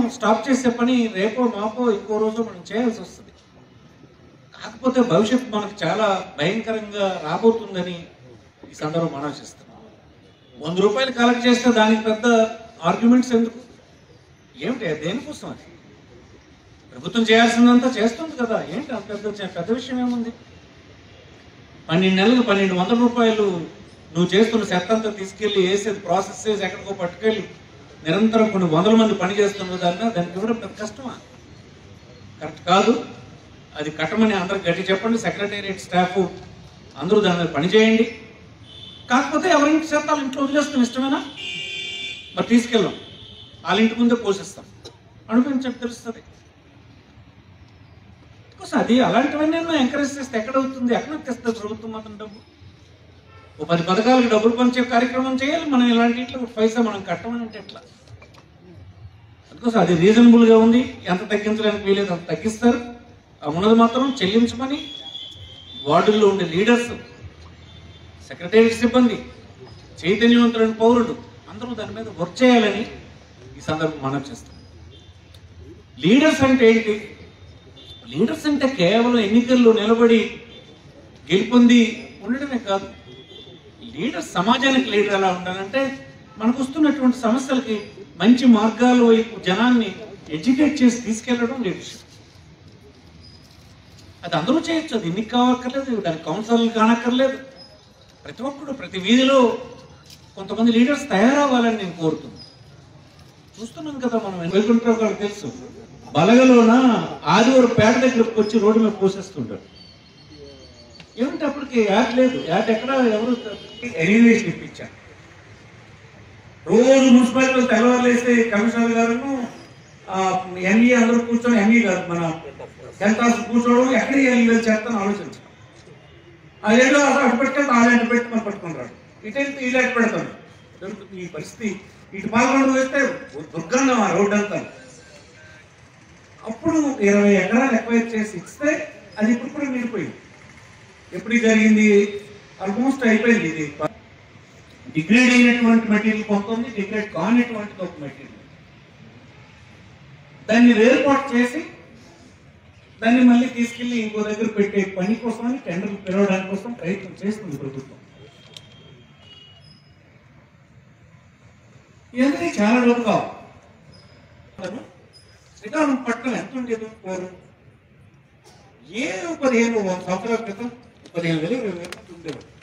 stop చేసే పని రేపో మాపో ఇంకో రోజు మనం చేయాల్సి వస్తుంది కాకపోతే భవిష్యత్తు మనకు చాలా భయంకరంగా రాబోతుందని ఈ సందర్భం మనం చేస్తున్నాం వంద రూపాయలు కలెక్ట్ చేస్తే దానికి పెద్ద ఆర్గ్యుమెంట్స్ ఎందుకు ఏమిటి దేనికోసం అది ప్రభుత్వం చేయాల్సిందంతా చేస్తుంది కదా ఏంటి అంత పెద్ద పెద్ద విషయం ఏముంది పన్నెండు నెలలకు పన్నెండు వందల రూపాయలు నువ్వు చేస్తున్న చెత్త అంతా తీసుకెళ్లి వేసేది ప్రాసెస్ చేసి ఎక్కడికో పట్టుకెళ్ళి నిరంతరం కొన్ని వందల మంది పని చేస్తున్నారు దాని మీద దానికి ఇవ్వడం పెద్ద కష్టమా కరెక్ట్ కాదు అది కట్టమని అందరికి గట్టి చెప్పండి సెక్రటేరియట్ స్టాఫ్ అందరూ దాని మీద పని చేయండి కాకపోతే ఎవరింటి చెత్త వాళ్ళ ఇంట్లో వదిలేస్తాం ఇష్టమేనా మరి తీసుకెళ్ళాం వాళ్ళ ఇంటి ముందే పోషిస్తాం అనుకుని చెప్పి తెలుస్తుంది కోసం అది అలాంటివన్నీ ఎంకరేజ్ చేస్తే ఎక్కడ అవుతుంది ఎక్కడ తెస్తుంది ప్రభుత్వం మాత్రం డబ్బు ఓ పది పథకాలకు డబ్బులు పంచే కార్యక్రమం చేయాలి మనం ఇలాంటి ఇట్లా ఒక పైసా మనం కట్టమని అంటే ఎట్లా అందుకోసం అది రీజనబుల్గా ఉంది ఎంత తగ్గించడానికి వీలేదు అంత తగ్గిస్తారు ఆ ఉన్నది మాత్రం చెల్లించమని వార్డుల్లో ఉండే లీడర్స్ సెక్రటేరియట్ సిబ్బంది చైతన్యవంతులైన పౌరులు అందరూ దాని మీద వర్క్ చేయాలని ఈ సందర్భం మనం చేస్తాం లీడర్స్ అంటే ఏంటి లీడర్స్ అంటే కేవలం ఎన్నికల్లో నిలబడి గెలుపొంది ఉండడమే కాదు లీడర్ సమాజానికి లీడర్ ఎలా ఉండాలంటే మనకు వస్తున్నటువంటి సమస్యలకి మంచి మార్గాల వైపు జనాన్ని ఎడ్యుకేట్ చేసి తీసుకెళ్లడం లీడర్షిప్ అది అందరూ చేయొచ్చు అది ఎన్నిక కావక్కర్లేదు దానికి కౌన్సిల్ కానక్కర్లేదు ప్రతి ఒక్కడు ప్రతి వీధిలో కొంతమంది లీడర్స్ తయారవ్వాలని నేను కోరుతున్నాను చూస్తున్నాం కదా మనం వైకుంఠరావు గారికి తెలుసు బలగలోన ఆదివారం పేట దగ్గరకు వచ్చి రోడ్డు మీద పోసేస్తుంటాడు ఏమిటి అప్పటికి యాడ్ లేదు యాడ్ ఎక్కడ ఎవరు ఎలివేషన్ ఇప్పించారు రోజు మున్సిపాలిటీ తెల్లవారులు వేస్తే కమిషనర్ గారును ఎంఈ అందరూ కూర్చొని ఎంఈ గారు మన జనతాస్ కూర్చోవడం ఎక్కడ వెళ్ళి చేస్తాను ఆలోచించడం అదేదో అసలు అటు పెట్టుకొని వాళ్ళు అటు పెట్టి మనం పట్టుకుంటారు ఇటు వెళ్తే వీళ్ళు అటు పెడతారు దొరుకుతుంది ఈ పరిస్థితి ఇటు పాల్గొనడం వేస్తే దుర్గంధం ఆ రోడ్డు అంతా అప్పుడు ఇరవై ఎకరాలు ఎక్వైర్ చేసి ఇస్తే అది ఇప్పుడు కూడా మిగిలిపోయింది ఎప్పుడు జరిగింది ఆల్మోస్ట్ అయిపోయింది ఇది డిగ్రేడ్ అయినటువంటి మెటీరియల్ కొంత ఉంది డిగ్రేడ్ కానిటువంటిది ఒక మెటీరియల్ దాన్ని వేరుపాటు చేసి దాన్ని మళ్ళీ తీసుకెళ్లి ఇంకో దగ్గర పెట్టే పని కోసమని టెండర్లు పిలవడానికి కోసం ప్రయత్నం చేస్తుంది ప్రభుత్వం ఇవన్నీ చాలా డబ్బు కావాలి శ్రీకాకుళం పట్టణం ఎంత ఉండేది కోరు ఏ పదిహేను సంవత్సరాల క్రితం పదిహేను వేలు ఇరవై వేలు ఉండేవాడు